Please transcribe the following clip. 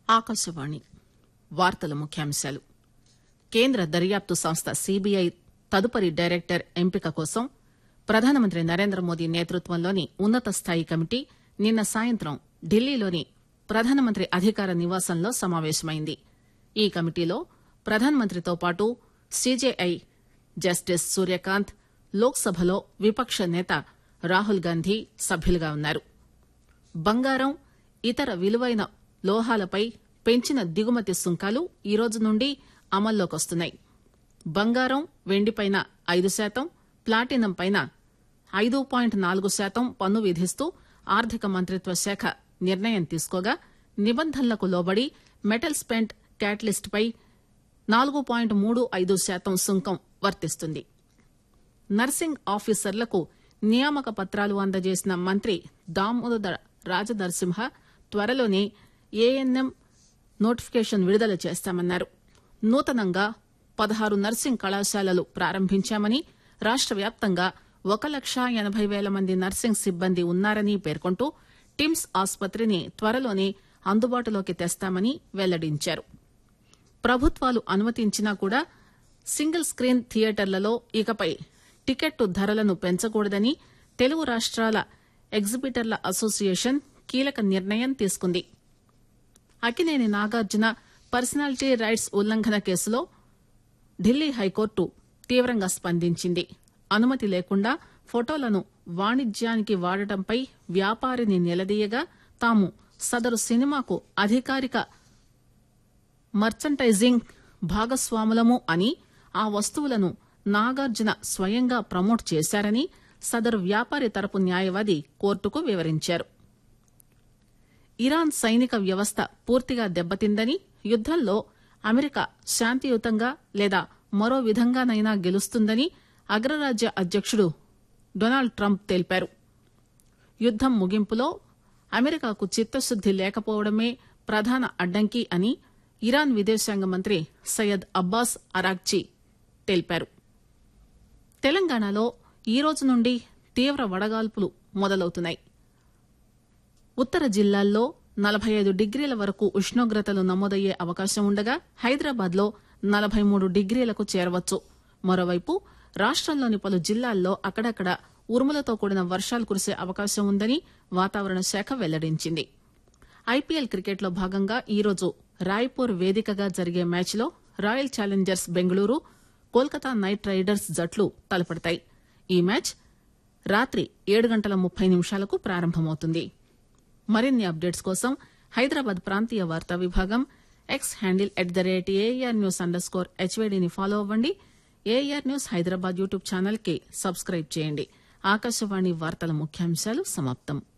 ఆకాశవాణి వార్తల ముఖ్యాంశాలు కేంద్ర దర్యాప్తు సంస్థ సీబీఐ తదుపరి డైరెక్టర్ ఎంపిక కోసం ప్రధానమంత్రి నరేంద్ర మోదీ నేతృత్వంలోని ఉన్నత స్థాయి కమిటీ నిన్న సాయంత్రం ఢిల్లీలోని ప్రధానమంత్రి అధికార నివాసంలో సమావేశమైంది ఈ కమిటీలో ప్రధానమంత్రితో పాటు సీజేఐ జస్టిస్ సూర్యకాంత్ లోక్ సభలో విపక్ష నేత రాహుల్ గాంధీ సభ్యులుగా ఉన్నారు బంగారం ఇతర విలువైన లోహాలపై పెంచిన దిగుమతి సుంకాలు ఈ రోజు నుండి అమల్లోకొస్తున్నాయి బంగారం వెండిపైన ఐదు శాతం ప్లాటినం పైన ఐదు పాయింట్ నాలుగు శాతం పన్ను విధిస్తూ ఆర్థిక మంత్రిత్వ శాఖ నిర్ణయం తీసుకోగా నిబంధనలకు లోబడి మెటల్ స్పెంట్ క్యాటలిస్ట్ పై నాలుగు పాయింట్ మూడు ఐదు శాతం సుంకం వర్తిస్తుంది నర్సింగ్ ఆఫీసర్లకు నియామక పత్రాలు అందజేసిన మంత్రి దామోదర రాజనరసింహ త్వరలోనే ఏఎన్ఎం నోటిఫికేషన్ విడుదల చేస్తామన్నారు నూతనంగా పదహారు నర్సింగ్ కళాశాలలు ప్రారంభించామని రాష్ట వ్యాప్తంగా ఒక లక్ష ఎనబై పేల మంది నర్సింగ్ సిబ్బంది ఉన్నారని పేర్కొంటూ టిమ్స్ ఆసుపత్రిని త్వరలోనే అందుబాటులోకి తెస్తామని వెల్లడించారు ప్రభుత్వాలు అనుమతించినా కూడా సింగిల్ స్క్రీన్ థియేటర్లలో ఇకపై టికెట్టు ధరలను పెంచకూడదని తెలుగు రాష్ట్రాల ఎగ్జిబిటర్ల అసోసియేషన్ కీలక నిర్ణయం తీసుకుంది అకినేని నాగార్జున పర్సనాలిటీ రైట్స్ ఉల్లంఘన కేసులో ఢిల్లీ హైకోర్టు తీవ్రంగా స్పందించింది అనుమతి లేకుండా ఫోటోలను వాణిజ్యానికి వాడటంపై వ్యాపారిని నిలదీయగా తాము సదరు సినిమాకు అధికారిక మర్చంటైజింగ్ భాగస్వాములము అని ఆ వస్తువులను నాగార్జున స్వయంగా ప్రమోట్ చేశారని సదరు వ్యాపారి తరపు న్యాయవాది కోర్టుకు వివరించారు ఇరాన్ సైనిక వ్యవస్థ పూర్తిగా దెబ్బతిందని యుద్దంలో అమెరికా శాంతియుతంగా లేదా మరో విధంగానైనా గెలుస్తుందని అగ్రరాజ్య అధ్యకుడు డొనాల్డ్ ట్రంప్ తెలిపారు యుద్దం ముగింపులో అమెరికాకు చిత్తశుద్ది లేకపోవడమే ప్రధాన అడ్డంకి అని ఇరాన్ విదేశాంగ మంత్రి సయ్యద్ అబ్బాస్ అరాగ్చి తెలిపారు తెలంగాణలో ఈ రోజు నుండి తీవ్ర వడగాల్పులు మొదలవుతున్నాయి ఉత్తర జిల్లాల్లో నలభై ఐదు డిగ్రీల వరకు ఉష్ణోగ్రతలు నమోదయ్యే అవకాశం ఉండగా హైదరాబాద్ లో నలభై మూడు డిగ్రీలకు చేరవచ్చు మరోవైపు రాష్టంలోని పలు జిల్లాల్లో అక్కడక్కడ ఉరుములతో కూడిన వర్షాలు కురిసే అవకాశం ఉందని వాతావరణ శాఖ వెల్లడించింది ఐపీఎల్ క్రికెట్లో భాగంగా ఈరోజు రాయ్పూర్ వేదికగా జరిగే మ్యాచ్లో Royal Challengers Bengaluru Kolkata Knight Riders జట్లు తలపడతాయి ఈ మ్యాచ్ రాత్రి ఏడు గంటల ముప్పై నిమిషాలకు ప్రారంభమవుతుంది మరిన్ని అప్డేట్స్ కోసం హైదరాబాద్ ప్రాంతీయ వార్తా విభాగం X handle at the rate AIR news underscore స్కోర్ హెచ్వేడిని ఫాలో అవ్వండి AIR news Hyderabad YouTube channel కి సబ్స్క్రైబ్ చేయండి ఆకాశవాణి వార్తల ముఖ్యాంశాలు సమాప్తం